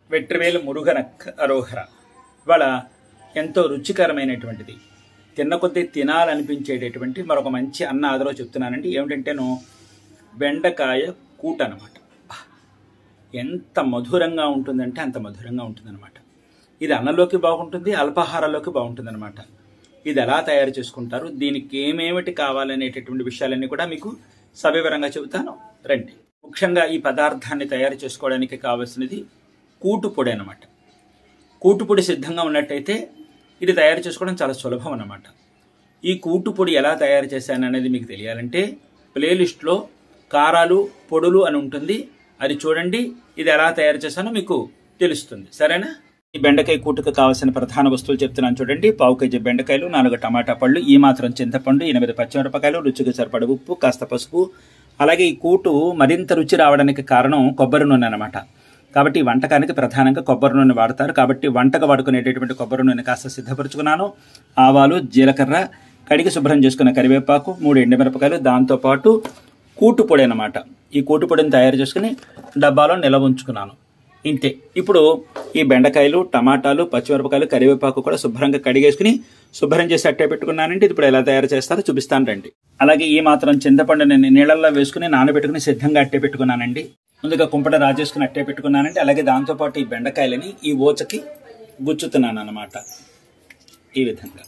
వెట్రివేలు మురుగన అరోహర ఇవాళ ఎంతో రుచికరమైనటువంటిది తిన్న కొద్దీ తినాలనిపించేటటువంటి మరొక మంచి అన్న ఆదరో చెప్తున్నానండి ఏమిటంటేను బెండకాయ కూట అనమాట ఎంత మధురంగా ఉంటుందంటే అంత మధురంగా ఉంటుందన్నమాట ఇది అన్నంలోకి బాగుంటుంది అల్పాహారాల్లోకి బాగుంటుందన్నమాట ఇది ఎలా తయారు చేసుకుంటారు దీనికి ఏమేమిటి కావాలనేటటువంటి విషయాలన్నీ కూడా మీకు సవివరంగా చెబుతాను రండి ముఖ్యంగా ఈ పదార్థాన్ని తయారు చేసుకోవడానికి కావాల్సినది కూటు పొడి అనమాట కూటు పొడి సిద్ధంగా ఉన్నట్టయితే ఇది తయారు చేసుకోవడం చాలా సులభం అన్నమాట ఈ కూటు పొడి ఎలా తయారు చేశాను అనేది మీకు తెలియాలంటే ప్లేలిస్ట్లో కారాలు పొడులు అని ఉంటుంది అది చూడండి ఇది ఎలా తయారు చేశానో మీకు తెలుస్తుంది సరేనా ఈ బెండకాయ కూటుకు కావాల్సిన ప్రధాన వస్తువులు చెప్తున్నాను చూడండి పావు కేజీ బెండకాయలు నాలుగు టమాటా పళ్ళు ఈ మాత్రం చింతపండు ఎనిమిది పచ్చిమిరపకాయలు రుచికి సరిపడ ఉప్పు కాస్త పసుపు అలాగే ఈ కూటు మరింత రుచి రావడానికి కారణం కొబ్బరి నూనె అనమాట కాబట్టి ఈ వంటకానికి ప్రధానంగా కొబ్బరి నూనె వాడతారు కాబట్టి వంటకు వాడుకునేటటువంటి కొబ్బరి నూనె కాస్త సిద్ధపరుచుకున్నాను ఆవాలు జీలకర్ర కడిగి శుభ్రం చేసుకున్న కరివేపాకు మూడు ఎండుమిరపకాయలు దాంతోపాటు కూటు పొడి అనమాట ఈ కూటు పొడిని తయారు చేసుకుని డబ్బాలో నిల్వ ఉంచుకున్నాను ఇంతే ఇప్పుడు ఈ బెండకాయలు టమాటాలు పచ్చిమిరపకాయలు కరివేపాకు కూడా శుభ్రంగా కడిగేసుకుని శుభ్రం చేసి అట్టే పెట్టుకున్నానంటే ఇప్పుడు ఎలా తయారు చేస్తారో చూపిస్తాను రండి అలాగే ఈ మాత్రం చింతపండు నేను నీళ్ళల్లో వేసుకుని నానబెట్టుకుని సిద్ధంగా అట్టే పెట్టుకున్నానండి ముందుగా కుంపట రాజేసుకుని అట్టే పెట్టుకున్నానంటే అలాగే దాంతోపాటు ఈ బెండకాయలని ఈ ఓచకి గుచ్చుతున్నాను అనమాట ఈ విధంగా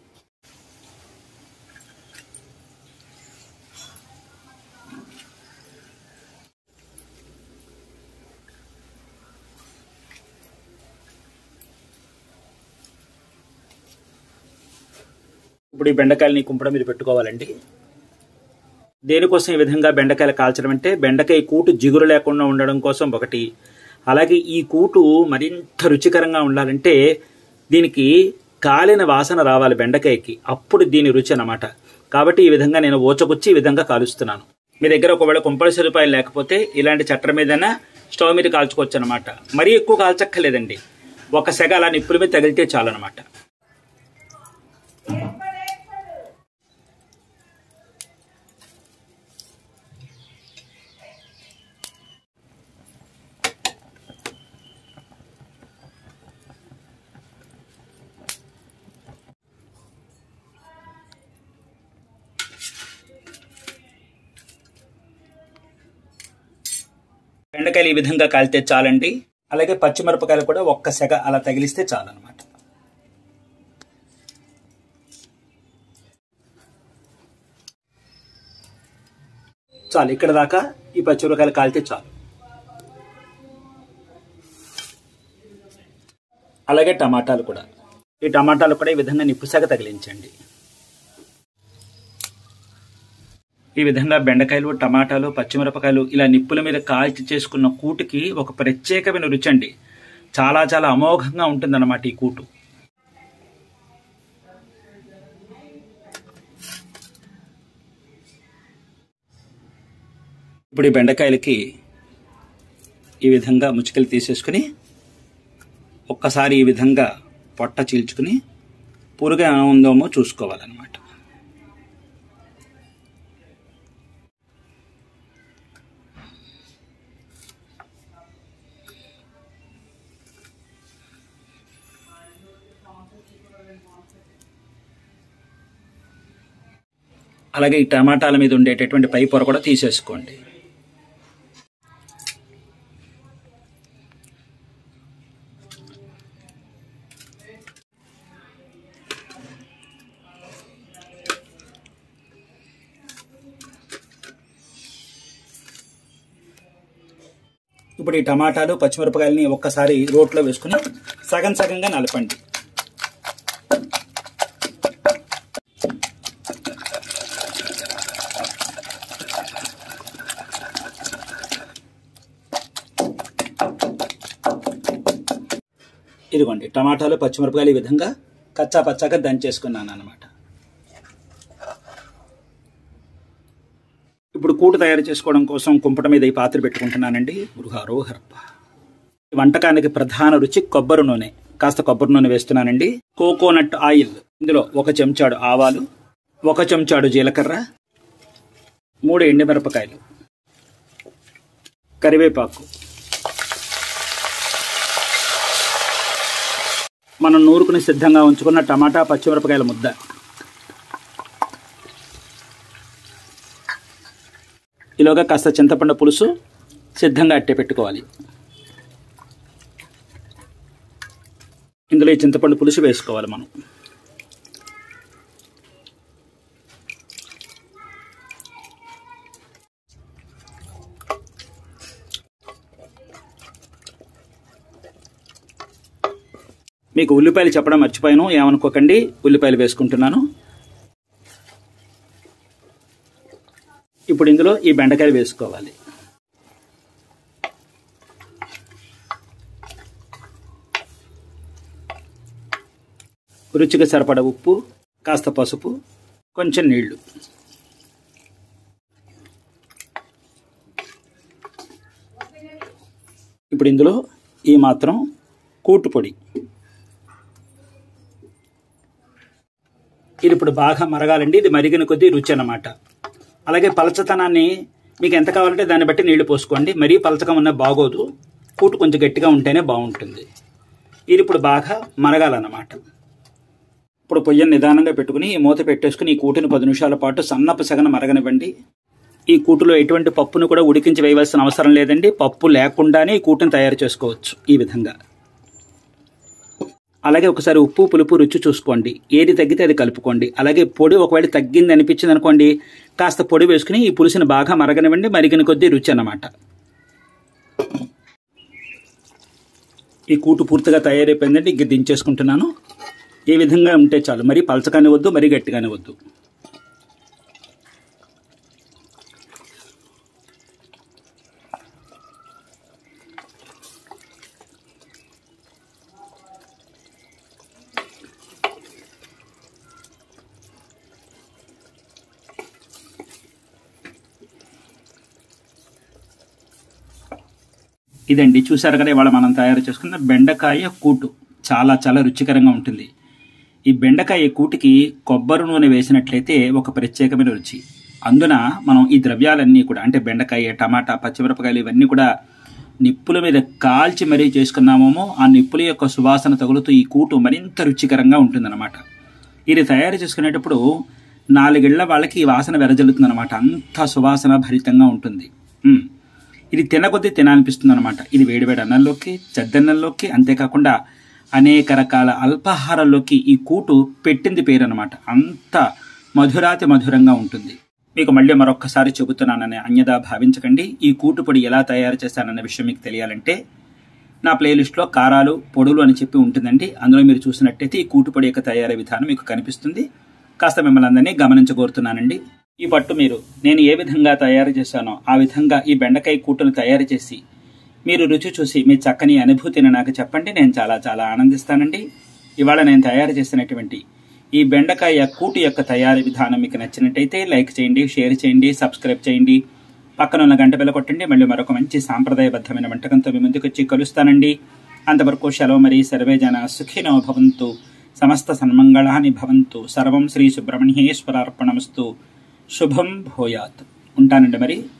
ఇప్పుడు ఈ బెండకాయలని కుంపడ మీద పెట్టుకోవాలండి దేనికోసం ఈ విధంగా బెండకాయలు కాల్చడం అంటే బెండకాయ కూటు జిగురు లేకుండా ఉండడం కోసం ఒకటి అలాగే ఈ కూటు మరింత రుచికరంగా ఉండాలంటే దీనికి కాలిన వాసన రావాలి బెండకాయకి అప్పుడు దీని రుచి అన్నమాట కాబట్టి ఈ విధంగా నేను ఓచకొచ్చి ఈ విధంగా కాలుస్తున్నాను మీ దగ్గర ఒకవేళ కుంపడి సరిపాయలు లేకపోతే ఇలాంటి చట్ర మీదైనా స్టవ్ మీద కాల్చుకోవచ్చు అనమాట మరీ ఎక్కువ కాల్చక్కర్లేదండి ఒక సెగ అలా నిప్పుల మీద తగిలితే చాలు అనమాట బెండకాయలు ఈ విధంగా కాలితే చాలండి అలాగే పచ్చిమిరపకాయలు కూడా ఒక్క సెగ అలా తగిలిస్తే చాలన్నమాట చాలు ఇక్కడ దాకా ఈ పచ్చిమిరపకాయలు కాలితే చాలు అలాగే టమాటాలు కూడా ఈ టమాటాలు కూడా ఈ విధంగా నిప్పుసగ తగిలించండి ఈ విధంగా బెండకాయలు టమాటాలు పచ్చిమిరపకాయలు ఇలా నిప్పుల మీద కాల్చి చేసుకున్న కూటుకి ఒక ప్రత్యేకమైన రుచి అండి చాలా చాలా అమోఘంగా ఉంటుందన్నమాట ఈ కూటు ఇప్పుడు ఈ బెండకాయలకి ఈ విధంగా ముచ్చుకలు తీసేసుకుని ఒక్కసారి ఈ విధంగా పొట్ట చీల్చుకుని పురుగు ఉందేమో చూసుకోవాలన్నమాట అలాగే ఈ టమాటాల మీద ఉండేటటువంటి పై పొర కూడా తీసేసుకోండి ఇప్పుడు ఈ టమాటాలు పచ్చిమిరపకాయలని ఒక్కసారి రోట్లో వేసుకుని సగం సగంగా నలపండి ఇదిగోండి టమాటాలు పచ్చిమిరపకాయలు ఈ విధంగా కచ్చా పచ్చాగా దంచేసుకున్నాను అనమాట ఇప్పుడు కూటు తయారు చేసుకోవడం కోసం కుంపట మీద ఈ పాత్ర పెట్టుకుంటున్నానండి గృహారోహరప్ప ఈ వంటకానికి ప్రధాన రుచి కొబ్బరి నూనె కాస్త కొబ్బరి నూనె వేస్తున్నానండి కోకోనట్ ఆయిల్ ఇందులో ఒక చెంచాడు ఆవాలు ఒక చెంచాడు జీలకర్ర మూడు ఎండుమిరపకాయలు కరివేపాకు మనం నూరుకుని సిద్ధంగా ఉంచుకున్న టమాటా పచ్చిమిరపకాయల ముద్ద ఈలోగా కాస్త చింతపండు పులుసు సిద్ధంగా అట్టే పెట్టుకోవాలి ఇందులో ఈ చింతపండు పులుసు వేసుకోవాలి మనం మీకు ఉల్లిపాయలు చెప్పడం మర్చిపోయాను ఏమనుకోకండి ఉల్లిపాయలు వేసుకుంటున్నాను ఇప్పుడు ఇందులో ఈ బెండకాయలు వేసుకోవాలి రుచికి సరిపడ ఉప్పు కాస్త పసుపు కొంచెం నీళ్లు ఇప్పుడు ఇందులో ఈ మాత్రం కూటు పొడి ఇది ఇప్పుడు బాగా మరగాలండి ఇది మరిగిన కొద్దీ రుచి అన్నమాట అలాగే పలచతనాన్ని మీకు ఎంత కావాలంటే దాన్ని బట్టి నీళ్లు పోసుకోండి మరీ పలచగా ఉన్న బాగోదు కూటు కొంచెం గట్టిగా ఉంటేనే బాగుంటుంది ఇది ఇప్పుడు బాగా మరగాలన్నమాట ఇప్పుడు పొయ్యను నిదానంగా పెట్టుకుని ఈ మూత పెట్టేసుకుని ఈ కూటుని పది నిమిషాల పాటు సన్నపు సగన మరగనివ్వండి ఈ కూటులో ఎటువంటి పప్పును కూడా ఉడికించి వేయవలసిన అవసరం లేదండి పప్పు లేకుండానే ఈ కూటుని తయారు చేసుకోవచ్చు ఈ విధంగా అలాగే ఒకసారి ఉప్పు పులుపు రుచి చూసుకోండి ఏది తగ్గితే అది కలుపుకోండి అలాగే పొడి ఒకవేళ తగ్గింది అనిపించింది అనుకోండి కాస్త పొడి వేసుకుని ఈ పులుసుని బాగా మరగనివ్వండి మరిగిన కొద్దీ రుచి అన్నమాట ఈ కూటు పూర్తిగా తయారైపోయిందండి ఇంక దించేసుకుంటున్నాను ఈ విధంగా ఉంటే చాలు మరీ పలచగానే వద్దు మరీ గట్టిగానే వద్దు ఇదండి చూసారు కదా ఇవాళ మనం తయారు చేసుకున్న బెండకాయ కూటు చాలా చాలా రుచికరంగా ఉంటుంది ఈ బెండకాయ కూటికి కొబ్బరి నూనె వేసినట్లయితే ఒక ప్రత్యేకమైన రుచి అందున మనం ఈ ద్రవ్యాలన్నీ కూడా అంటే బెండకాయ టమాటా పచ్చిమిరపకాయలు ఇవన్నీ కూడా నిప్పుల మీద కాల్చి మరీ చేసుకున్నామేమో ఆ నిప్పుల యొక్క సువాసన తగులుతూ ఈ కూటు మరింత రుచికరంగా ఉంటుందన్నమాట ఇది తయారు చేసుకునేటప్పుడు నాలుగేళ్ల వాళ్ళకి ఈ వాసన వెరజల్లుతుందన్నమాట అంత సువాసన భరితంగా ఉంటుంది ఉమ్. ఇది తినకొద్దీ తినాలనిపిస్తుంది అనమాట ఇది వేడివేడి అన్నంలోకి చెద్దన్నంలోకి అంతేకాకుండా అనేక రకాల అల్పాహారాల్లోకి ఈ కూటు పెట్టింది పేరు అనమాట అంత మధురాతి మధురంగా ఉంటుంది మీకు మళ్ళీ మరొక్కసారి చెబుతున్నానని అన్యదా భావించకండి ఈ కూటు పొడి ఎలా తయారు చేస్తానన్న విషయం మీకు తెలియాలంటే నా ప్లేలిస్ట్లో కారాలు పొడులు అని చెప్పి ఉంటుందండి అందులో మీరు చూసినట్టయితే ఈ కూటుపొడి యొక్క తయారీ విధానం మీకు కనిపిస్తుంది కాస్త మిమ్మల్ని అందరినీ గమనించగోరుతున్నానండి ఈ పట్టు మీరు నేను ఏ విధంగా తయారు చేశానో ఆ విధంగా ఈ బెండకాయ కూటును తయారు చేసి మీరు రుచి చూసి మీ చక్కని అనుభూతిని నాకు చెప్పండి నేను చాలా చాలా ఆనందిస్తానండి ఇవాళ నేను తయారు చేసినటువంటి ఈ బెండకాయ కూటు యొక్క తయారీ విధానం మీకు నచ్చినట్టయితే లైక్ చేయండి షేర్ చేయండి సబ్స్క్రైబ్ చేయండి పక్కన ఉన్న గంట బెల్ల కొట్టండి మళ్ళీ మరొక మంచి సాంప్రదాయబద్ధమైన వంటకంతో మీ ముందుకు వచ్చి కలుస్తానండి అంతవరకు సెలవు మరి సర్వే జన సుఖినో భవంతు సమస్త సన్మంగళాని భవంతు సర్వం శ్రీ సుబ్రహ్మణ్యేశ్వరార్పణమస్తు శుభం భూయాత్ ఉంటానండి మరి